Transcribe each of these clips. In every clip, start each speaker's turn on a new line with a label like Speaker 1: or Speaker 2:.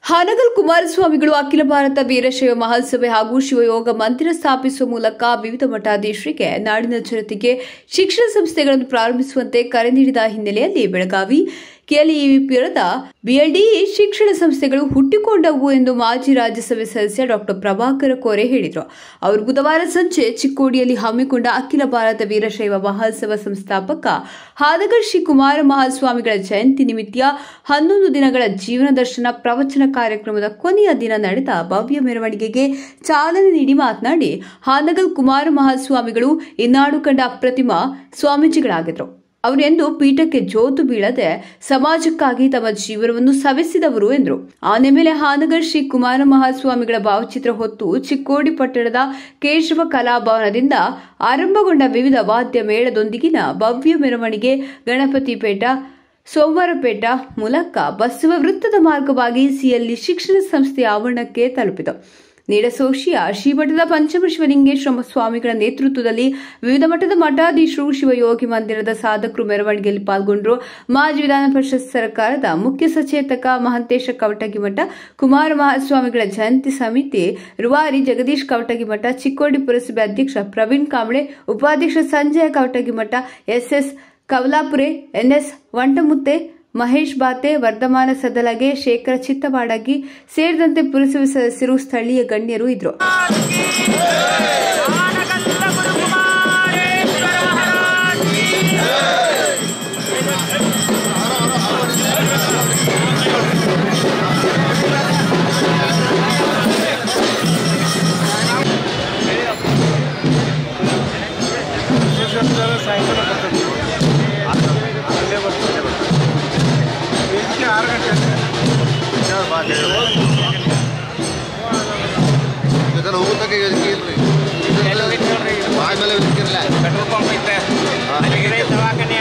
Speaker 1: ಹಾನಗಲ್ ಕುಮಾರಸ್ವಾಮಿಗಳು ಅಖಿಲ ಭಾರತ ವೀರಶೈವ ಮಹಾಸಭೆ ಹಾಗೂ ಶಿವಯೋಗ ಮಂದಿರ ಸ್ಥಾಪಿಸುವ ಮೂಲಕ ವಿವಿಧ ಮಠಾಧೀಶರಿಗೆ ನಾಡಿನ ಜನತೆಗೆ ಶಿಕ್ಷಣ ಸಂಸ್ಥೆಗಳನ್ನು ಪ್ರಾರಂಭಿಸುವಂತೆ ಕರೆ ನೀಡಿದ ಹಿನ್ನೆಲೆಯಲ್ಲಿ ಬೆಳಗಾವಿ ಕೆಎಲ್ಇವಿಪಿರದ ಬಿಎಲ್ಡಿ ಶಿಕ್ಷಣ ಸಂಸ್ಥೆಗಳು ಹುಟ್ಟಿಕೊಂಡವು ಎಂದು ಮಾಜಿ ರಾಜ್ಯಸಭೆ ಸದಸ್ಯ ಡಾಕ್ಟರ್ ಪ್ರಭಾಕರ ಕೋರೆ ಹೇಳಿದರು ಅವರು ಬುಧವಾರ ಸಂಜೆ ಚಿಕ್ಕೋಡಿಯಲ್ಲಿ ಹಮ್ಮಿಕೊಂಡ ಅಖಿಲ ಭಾರತ ವೀರಶೈವ ಮಹಾಸಭಾ ಸಂಸ್ಥಾಪಕ ಹಾನಗಲ್ ಶ್ರೀ ಕುಮಾರ ಮಹಾಸ್ವಾಮಿಗಳ ಜಯಂತಿ ನಿಮಿತ್ತ ಹನ್ನೊಂದು ದಿನಗಳ ಜೀವನ ದರ್ಶನ ಪ್ರವಚನ ಕಾರ್ಯಕ್ರಮದ ಕೊನೆಯ ದಿನ ನಡೆದ ಭವ್ಯ ಮೆರವಣಿಗೆಗೆ ಚಾಲನೆ ನೀಡಿ ಮಾತನಾಡಿ ಹಾನಗಲ್ ಕುಮಾರ ಮಹಾಸ್ವಾಮಿಗಳು ಈ ನಾಡು ಕಂಡ ಅಪ್ರತಿಮ ಸ್ವಾಮೀಜಿಗಳಾಗಿದ್ದರು ಅವರು ಎಂದು ಪೀಠಕ್ಕೆ ಜೋತು ಬೀಳದೆ ಸಮಾಜಕ್ಕಾಗಿ ತಮ್ಮ ಜೀವನವನ್ನು ಸವೆಸಿದವರು ಎಂದರು ಆನೆ ಮೇಲೆ ಹಾನಗರ್ ಶ್ರೀ ಕುಮಾರ ಮಹಾಸ್ವಾಮಿಗಳ ಭಾವಚಿತ್ರ ಹೊತ್ತು ಚಿಕ್ಕೋಡಿ ಪಟ್ಟಣದ ಕೇಶವ ಕಲಾಭವನದಿಂದ ಆರಂಭಗೊಂಡ ವಿವಿಧ ವಾದ್ಯ ಮೇಳದೊಂದಿಗಿನ ಭವ್ಯ ಮೆರವಣಿಗೆ ಗಣಪತಿ ಪೇಟ ಸೋಮವಾರಪೇಟ ಮೂಲಕ ಬಸವ ವೃತ್ತದ ಮಾರ್ಗವಾಗಿ ಸಿಯಲ್ಲಿ ಶಿಕ್ಷಣ ಸಂಸ್ಥೆಯ ಆವರಣಕ್ಕೆ ತಲುಪಿತು ನೀಡಸೋಶಿಯ ಶ್ರೀಮಠದ ಪಂಚಮಶಿವಲಿಂಗೇಶ್ವರ ಸ್ವಾಮಿಗಳ ನೇತೃತ್ವದಲ್ಲಿ ವಿವಿಧ ಮಠದ ಮಠಾಧೀಶರು ಶಿವಯೋಗಿ ಮಂದಿರದ ಸಾಧಕರು ಮೆರವಣಿಗೆಯಲ್ಲಿ ಪಾಲ್ಗೊಂಡರು ಮಾಜಿ ವಿಧಾನ ಪರಿಷತ್ ಸರ್ಕಾರದ ಮುಖ್ಯ ಸಚೇತಕ ಮಹಂತೇಶ ಕವಟಗಿಮಠ ಕುಮಾರ ಮಹಾಸ್ವಾಮಿಗಳ ಜಯಂತಿ ಸಮಿತಿ ರೂವಾರಿ ಜಗದೀಶ್ ಕವಟಗಿಮಠ ಚಿಕ್ಕೋಡಿ ಪುರಸಭೆ ಅಧ್ಯಕ್ಷ ಪ್ರವೀಣ್ ಕಾಂಬ್ಳೆ ಉಪಾಧ್ಯಕ್ಷ ಸಂಜಯ ಕವಟಗಿಮಠ ಎಸ್ಎಸ್ ಕವಲಾಪುರೆ ಎನ್ಎಸ್ ವಂಟಮುತ್ತೆ ಮಹೇಶ್ ಬಾತೆ ವರ್ಧಮಾನ ಸದಲಗೆ ಶೇಖರ ಚಿತ್ತವಾಡಗಿ ಸೇರಿದಂತೆ ಪುರಸಭೆ ಸದಸ್ಯರು ಸ್ಥಳೀಯ ಗಣ್ಯರು ಇದ್ರು
Speaker 2: ಆನಗಲ್ಲ ಗುರುಕುಮಾರೇಶ್ವರ ಮಹಾರಾಜ್ ಕಿ
Speaker 3: ಸಾಯಂಕಾಲ ಬರ್ತದೆ ಅಲ್ಲೇ ಬರ್ತದೆ ಬೆಳಿಗ್ಗೆ ಆರು ಗಂಟೆ
Speaker 4: ಇದನ್ನು ಹೋಗುತ್ತಾಗ ಇದಕ್ಕೆ ಇಲ್ರಿ ಆದ್ಮೇಲೆ ಇದಕ್ಕಿರಲ್ಲ
Speaker 2: ಪೆಟ್ರೋಲ್ ಪಂಪ್ ಐತೆ ಅಲ್ಲಿಗೆ ದವಾಖಾನೆ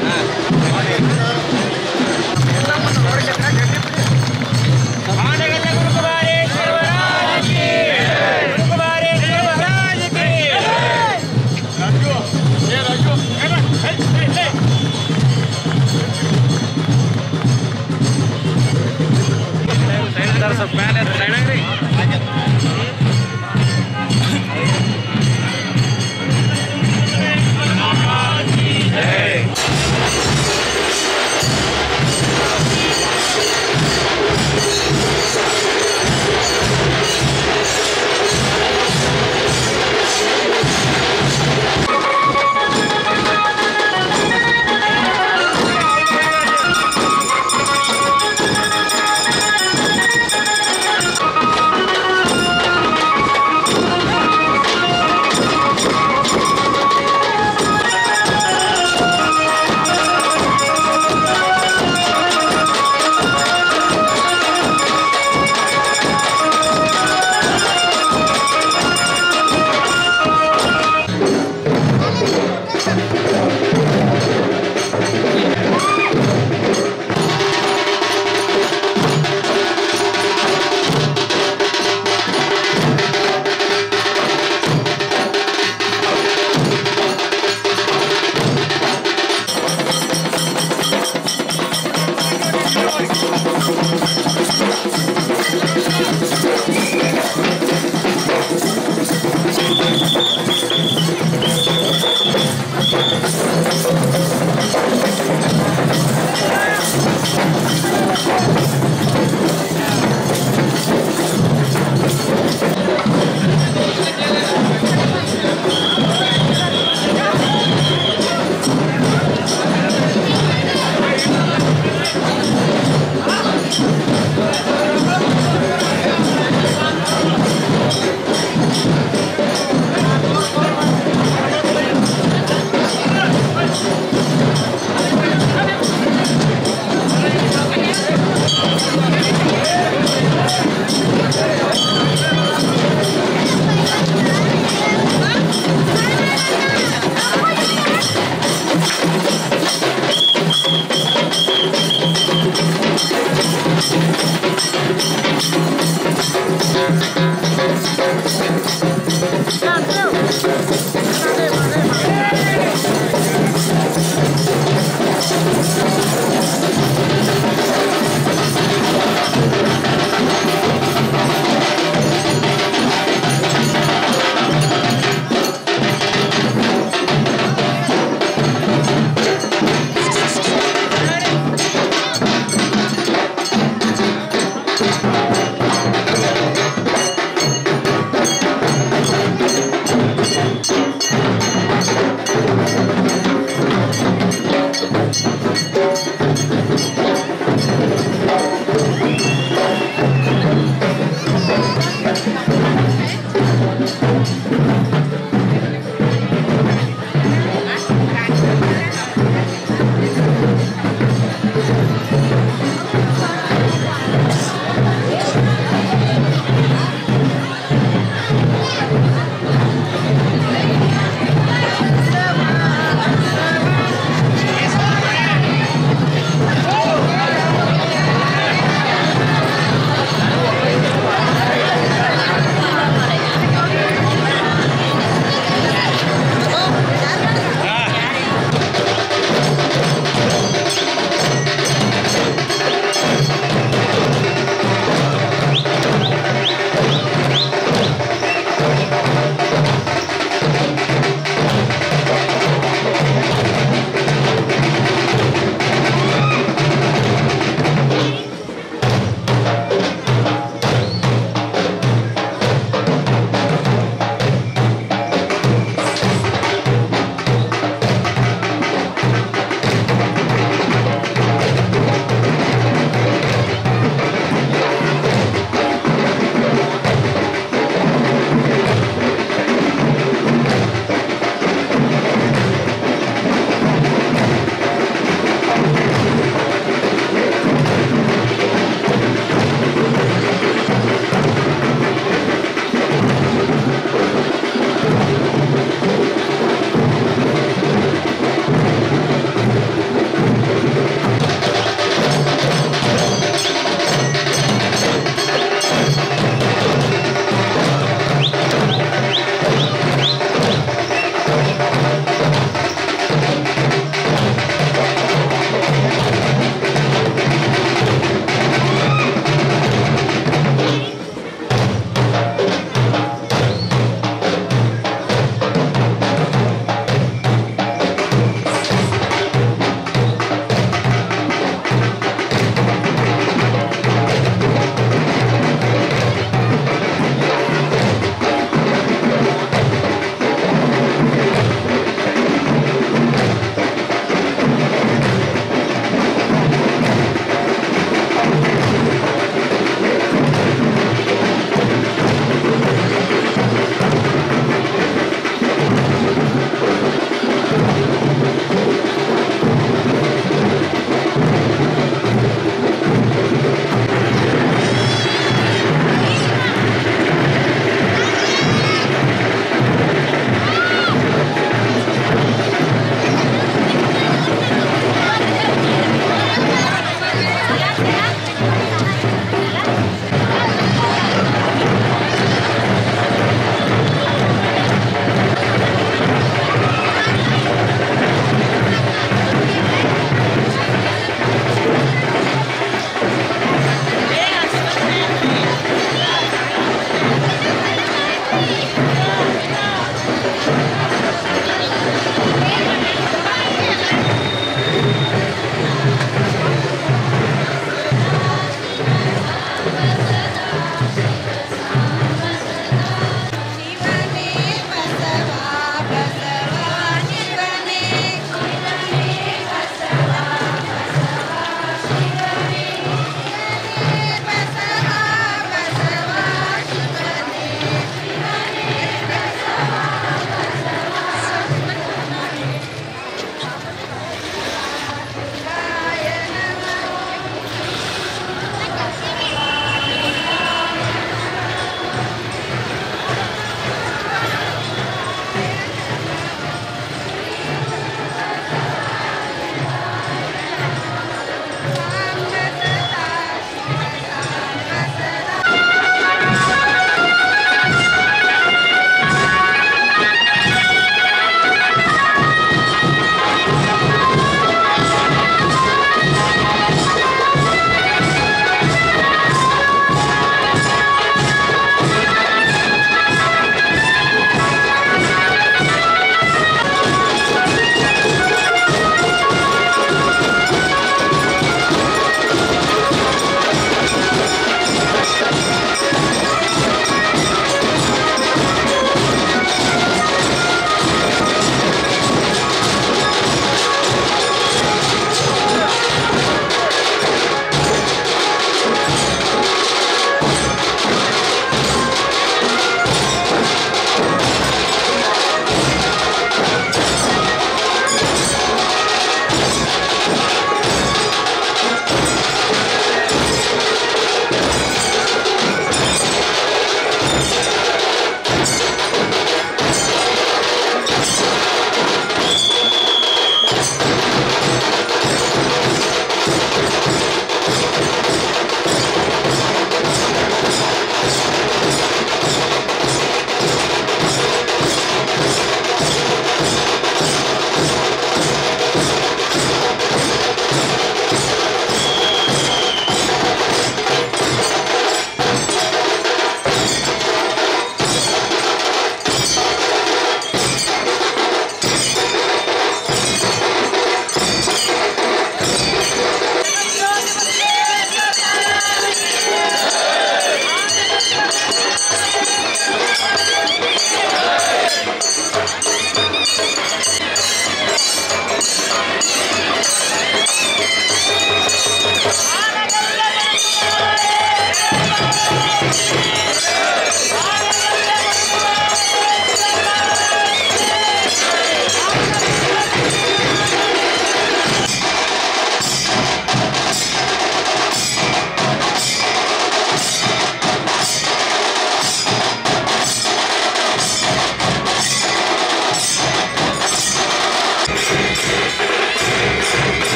Speaker 2: ಆನಗಲ್ಲ ಗುರುಕುಮಾರೇಶ್ವರ ಮಹಾರಾಜ್ ಕಿ ಗುರುಕುಮಾರೇಶ್ವರ ಮಹಾರಾಜ್ ಕಿ ರಾಜು ಏ ರಾಜು ಏ ಬಾ, ಹೇ, ಹೇ, ಹೇ. ಸ್ವಲ್ಪ ಮೇಲೆ ಸೈಡ್ ಆಗ್ರಿ